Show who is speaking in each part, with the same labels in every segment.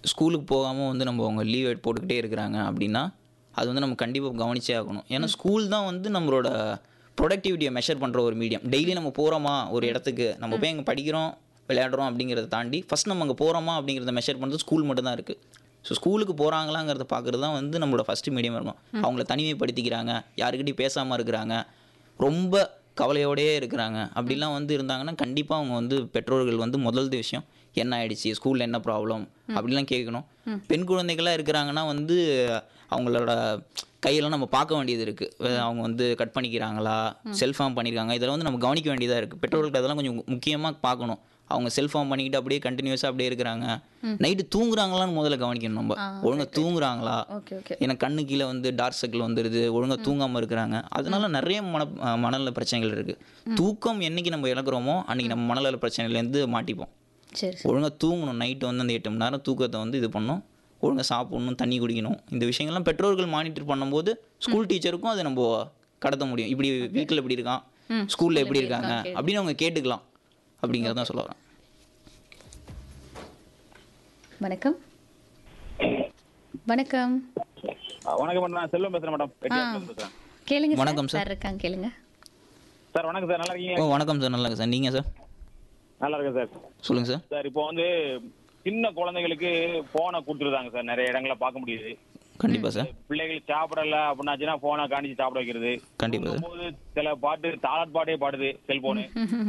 Speaker 1: ஸ்கூலுக்கு போகாமல் வந்து நம்ம அவங்க லீவ் போட்டுக்கிட்டே இருக்கிறாங்க அப்படின்னா அது வந்து நம்ம கண்டிப்பாக கவனிச்சே ஆகணும் ஏன்னா ஸ்கூல் தான் வந்து நம்மளோட ப்ரொடக்டிவிட்டியை மெஷர் பண்ணுற ஒரு மீடியம் டெய்லி நம்ம போகிறோமா ஒரு இடத்துக்கு நம்ம போய் அங்கே படிக்கிறோம் விளையாடுறோம் அப்படிங்கிறத தாண்டி ஃபஸ்ட் நம்ம அங்கே போகிறோமா அப்படிங்கிறத மெஷர் பண்ணுறது ஸ்கூல் மட்டும் தான் இருக்குது ஸோ ஸ்கூலுக்கு போகிறாங்களாங்கிறத பார்க்குறது தான் வந்து நம்மளோட ஃபஸ்ட்டு மீடியம் இருக்கும் அவங்கள தனிமைப்படுத்திக்கிறாங்க யாருக்கிட்டையும் பேசாமல் இருக்கிறாங்க ரொம்ப கவலையோடயே இருக்கிறாங்க அப்படிலாம் வந்து இருந்தாங்கன்னா கண்டிப்பாக அவங்க வந்து பெற்றோர்கள் வந்து முதல் விஷயம் என்ன ஆயிடுச்சு ஸ்கூலில் என்ன ப்ராப்ளம் அப்படிலாம் கேட்கணும் பெண் குழந்தைகளாக இருக்கிறாங்கன்னா வந்து அவங்களோட கையெல்லாம் நம்ம பார்க்க வேண்டியது இருக்குது அவங்க வந்து கட் பண்ணிக்கிறாங்களா செல்ஃப் ஃபார்ம் பண்ணியிருக்காங்க இதெல்லாம் வந்து நம்ம கவனிக்க வேண்டியதாக இருக்குது பெற்றோர்கள்ட்ட அதெல்லாம் கொஞ்சம் முக்கியமாக பார்க்கணும் அவங்க செல்ஃப் ஃபார்ம் பண்ணிக்கிட்டு அப்படியே கண்டினியூஸாக அப்படியே இருக்கிறாங்க நைட்டு தூங்குறாங்களான்னு முதல்ல கவனிக்கணும் நம்ம ஒழுங்கா தூங்குறாங்களா
Speaker 2: ஓகே ஓகே
Speaker 1: ஏன்னா கண்ணு கீழே வந்து டார்க் சர்க்கிள் வந்துடுது ஒழுங்கா தூங்காமல் இருக்கிறாங்க அதனால நிறைய மன அஹ் மனநல பிரச்சனைகள் இருக்குது தூக்கம் என்னைக்கு நம்ம இழக்கிறோமோ அன்னைக்கு நம்ம மனநல பிரச்சனையிலேருந்து மாட்டிப்போம்
Speaker 2: சரி சரி
Speaker 1: ஒழுங்கா தூங்கணும் நைட்டு வந்து அந்த எட்டு மணி நேரம் தூக்கத்தை வந்து இது பண்ணணும் ஒழுங்கா சாப்பிடணும் தண்ணி குடிக்கணும் இந்த விஷயங்கள்லாம் பெற்றோர்கள் மானிட்டர் பண்ணும்போது ஸ்கூல் டீச்சருக்கும் அதை நம்ம கடத்த முடியும் இப்படி வீட்டில் இப்படி இருக்கான் ஸ்கூலில் எப்படி இருக்காங்க அப்படின்னு அவங்க கேட்டுக்கலாம் அப்படிங்கிறதான் சொல்ல வரேன்
Speaker 2: வணக்கம் வணக்கம்
Speaker 3: ஆ, வணக்கம் மேடம் நான் செல்வம் பேசுறேன் மேடம் வெட்டியார்ல பேசுறேன்
Speaker 2: கேளுங்க
Speaker 1: வணக்கம்
Speaker 2: சார் இருக்காங்க கேளுங்க
Speaker 3: சார் வணக்கம் சார் நல்லா இருக்கீங்க
Speaker 1: ஓ வணக்கம் சார் நல்லா சார் நீங்கள் சார்
Speaker 3: நல்லா இருக்கேன் சார்
Speaker 1: சொல்லுங்கள் சார்
Speaker 3: சார் இப்போ வந்து சின்ன குழந்தைகளுக்கு போனை கொடுத்துருதாங்க சார் நிறைய இடங்களை பார்க்க முடியுது
Speaker 1: கண்டிப்பாக சார்
Speaker 3: பிள்ளைகள் சாப்பிடல அப்படின்னாச்சுன்னா போனை காணிச்சு சாப்பிட வைக்கிறது
Speaker 1: கண்டிப்பாக சார்
Speaker 3: போது சில பாட்டு தாளாட் பாட்டே பாடுது செல்போனு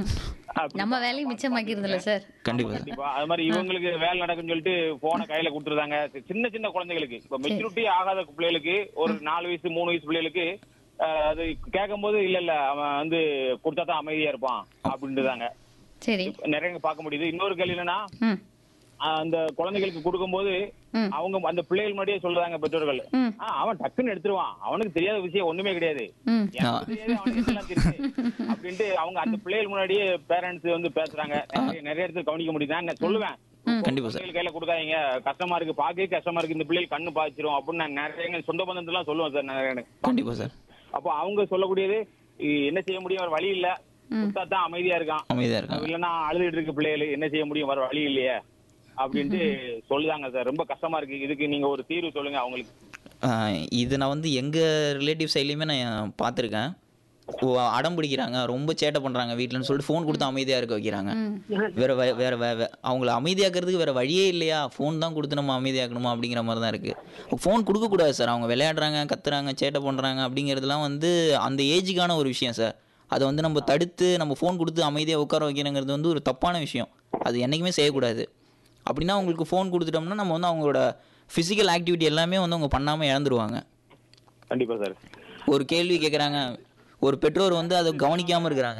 Speaker 2: நம்ம வேலையை மிச்சமாக்கிருதுல்ல சார்
Speaker 1: கண்டிப்பாக சார்
Speaker 3: கண்டிப்பா அது மாதிரி இவங்களுக்கு வேலை நடக்குன்னு சொல்லிட்டு போனை கையில கொடுத்துருதாங்க சின்ன சின்ன குழந்தைகளுக்கு இப்ப மெச்சூரிட்டி ஆகாத பிள்ளைகளுக்கு ஒரு நாலு வயசு மூணு வயசு பிள்ளைகளுக்கு அஹ், அது கேட்கும்போது இல்ல இல்ல அவன் வந்து கொடுத்தா தான் அமைதியா இருப்பான் அப்படின்ட்டுதாங்க
Speaker 2: சரி
Speaker 3: நிறைய பார்க்க முடியுது இன்னொரு கேள்வி என்னன்னா
Speaker 2: ம்
Speaker 3: அந்த குழந்தைகளுக்கு கொடுக்கும்போது
Speaker 2: ம்.
Speaker 3: அவங்க அந்த பிள்ளைகள் முன்னாடியே சொல்றாங்க பெற்றோர்கள்
Speaker 2: ம்.
Speaker 3: "ஆ, அவன் டக்குன்னு எடுத்துருவான் அவனுக்கு தெரியாத விஷயம் ஒண்ணுமே கிடையாது
Speaker 2: ம்
Speaker 3: எனக்கு தெரியாது, அவனுக்கு எல்லாம் தெரியுது." அப்படின்ட்டு அவங்க அந்த பிள்ளைகள் முன்னாடியே பேரண்ட்ஸ் வந்து பேசுறாங்க நிறைய நிறைய இடத்துல கவனிக்க முடியுது நான் சொல்லுவேன்
Speaker 1: கண்டிப்பா சார்.
Speaker 3: பிள்ளைகள் கையில கொடுக்காதீங்க கஷ்டமா இருக்கு பாக்கவே கஷ்டமா இருக்கு இந்த பிள்ளைகள் கண்ணு பாய்ச்சிரும் அப்படின்னு நான் நிறைய எங்க சொந்த பந்தத்துல சொல்லுவேன் சார் நிறைய எனக்கு.
Speaker 1: கண்டிப்பாக சார்
Speaker 3: அப்போ அவங்க சொல்லக்கூடியது "இ- என்ன செய்ய முடியும் வேற வழி இல்ல கொடுத்தா தான் அமைதியா இருக்கான்
Speaker 1: அமைதியாக இருக்காங்க
Speaker 3: இல்லைன்னா அழுதுட்டு இருக்க பிள்ளைகள் என்ன செய்ய முடியும் வர வழி இல்லையே அப்படின்ட்டு சொல்லுதாங்க சார் ரொம்ப கஷ்டமா இருக்கு இதுக்கு நீங்க ஒரு தீர்வு சொல்லுங்க அவங்களுக்கு
Speaker 1: ஆஹ் இது நான் வந்து எங்கள் ரிலேட்டிவ் சைட்லேயுமே நான் பார்த்துருக்கேன் ஓ, அடம் பிடிக்கிறாங்க ரொம்ப சேட்டை பண்ணுறாங்க வீட்டில்னு சொல்லிட்டு ஃபோன் கொடுத்து அமைதியாக இருக்க வைக்கிறாங்க வேற வே வேற வே வே- அவங்கள அமைதியாக்குறதுக்கு வேற வழியே இல்லையா ஃபோன் தான் கொடுத்து நம்ம அமைதியாக்கணுமா அப்படிங்கிற மாதிரி தான் இருக்குது ஃபோன் கொடுக்கக்கூடாது சார் அவங்க விளையாடுறாங்க கத்துறாங்க சேட்டை பண்ணுறாங்க அப்படிங்கிறதுலாம் வந்து அந்த ஏஜுக்கான ஒரு விஷயம் சார் அதை வந்து நம்ம தடுத்து நம்ம ஃபோன் கொடுத்து அமைதியாக உட்கார வைக்கணுங்கிறது வந்து ஒரு தப்பான விஷயம் அது என்றைக்குமே செய்யக்கூடாது அப்படின்னா அவங்களுக்கு ஃபோன் கொடுத்துட்டோம்னா நம்ம வந்து அவங்களோட ஃபிசிக்கல் ஆக்டிவிட்டி எல்லாமே வந்து அவங்க பண்ணாமல் இழந்துருவாங்க
Speaker 3: கண்டிப்பா சார்
Speaker 1: ஒரு கேள்வி கேட்குறாங்க ஒரு பெற்றோர் வந்து அதை கவனிக்காமல் இருக்கிறாங்க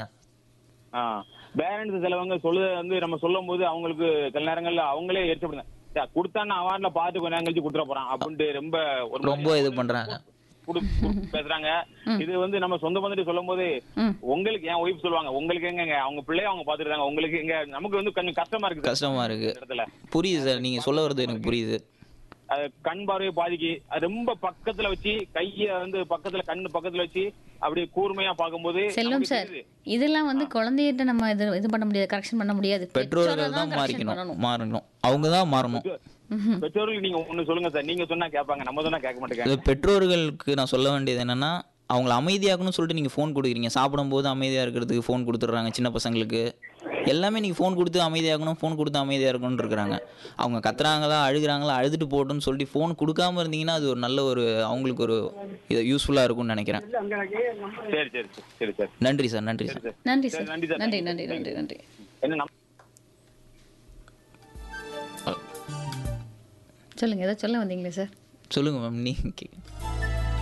Speaker 3: ஆ பேரண்ட்ஸ் சிலவங்க சொல்லுத வந்து நம்ம சொல்லும் போது அவங்களுக்கு சில நேரங்கள்ல அவங்களே எரிச்சப்படுங்க கொடுத்தான்னு அவார்ட்ல பார்த்து கொஞ்ச நேரம் கழிச்சு கொடுத்துட போறான் அப்படின்ட்டு ரொம்ப ஒரு
Speaker 1: ரொம்ப இது பண்ணுறாங்க
Speaker 3: குடு- குடு- பேசுறாங்க இது வந்து நம்ம சொந்த பந்துட்டு சொல்லும் போது உங்களுக்கு என் ஒய்ஃப் சொல்லுவாங்க உங்களுக்கு எங்கங்க அவங்க பிள்ளைய அவங்க பாத்துருக்காங்க உங்களுக்கு எங்க நமக்கு வந்து கொஞ்சம் கஷ்டமா இருக்கு சார்
Speaker 1: கஷ்டமாக இருக்குது
Speaker 3: இந்த இடத்துல
Speaker 1: புரியுது சார் நீங்கள் சொல்ல வர்றது எனக்கு புரியுது
Speaker 3: அது கண் பார்வையை பாதிக்கு அது ரொம்ப பக்கத்துல வச்சு கைய வந்து பக்கத்துல கண்ணு பக்கத்துல வச்சு அப்படியே கூர்மையா பார்க்கும்போது
Speaker 2: செல்வம்
Speaker 3: நமக்கு
Speaker 2: சார்
Speaker 3: தெரியுது.
Speaker 2: இதெல்லாம் வந்து குழந்தைகிட்ட நம்ம இது இது பண்ண முடியாது கரெக்ஷன் பண்ண முடியாது பெற்றோரை
Speaker 1: பெற்றோர்கள் தான்
Speaker 2: correction
Speaker 1: மாறிக்கணும்
Speaker 2: பண்ணணும்.
Speaker 1: மாறணும் அவங்க தான் மாறணும்
Speaker 3: பெற்றோர்களுக்கு நீங்க ஒண்ணு சொல்லுங்க சார் நீங்க சொன்னா கேட்பாங்க நம்ம சொன்னா கேட்க மாட்டேங்க
Speaker 1: இது பெற்றோர்களுக்கு நான் சொல்ல வேண்டியது என்னன்னா அவங்கள அமைதியாக்கணும்னு சொல்லிட்டு நீங்கள் ஃபோன் கொடுக்குறீங்க சாப்பிடும்போது அமைதியாக இருக்கிறதுக்கு ஃபோன் கொடுத்துட்றாங்க சின்ன பசங்களுக்கு எல்லாமே நீங்கள் ஃபோன் கொடுத்து அமைதியாகணும் ஃபோன் கொடுத்து அமைதியாக இருக்கணும்னு இருக்கிறாங்க அவங்க கத்துறாங்களா அழுகுறாங்களா அழுதுட்டு போட்டுன்னு சொல்லிட்டு ஃபோன் கொடுக்காம இருந்தீங்கன்னா அது ஒரு நல்ல ஒரு அவங்களுக்கு ஒரு இது யூஸ்ஃபுல்லாக இருக்கும்னு நினைக்கிறேன்
Speaker 3: சரி சரி சரி, சரி சார்
Speaker 1: நன்றி சார் நன்றி சார்
Speaker 2: நன்றி
Speaker 3: சரி,
Speaker 2: சார்
Speaker 3: நன்றி சார்.
Speaker 2: நன்றி நன்றி நன்றி நன்றி
Speaker 3: என்ன நம்ம
Speaker 2: சொல்லுங்க ஏதோ சொல்ல வந்தீங்களே சார்
Speaker 1: சொல்லுங்கள் மேம் நீங்கள்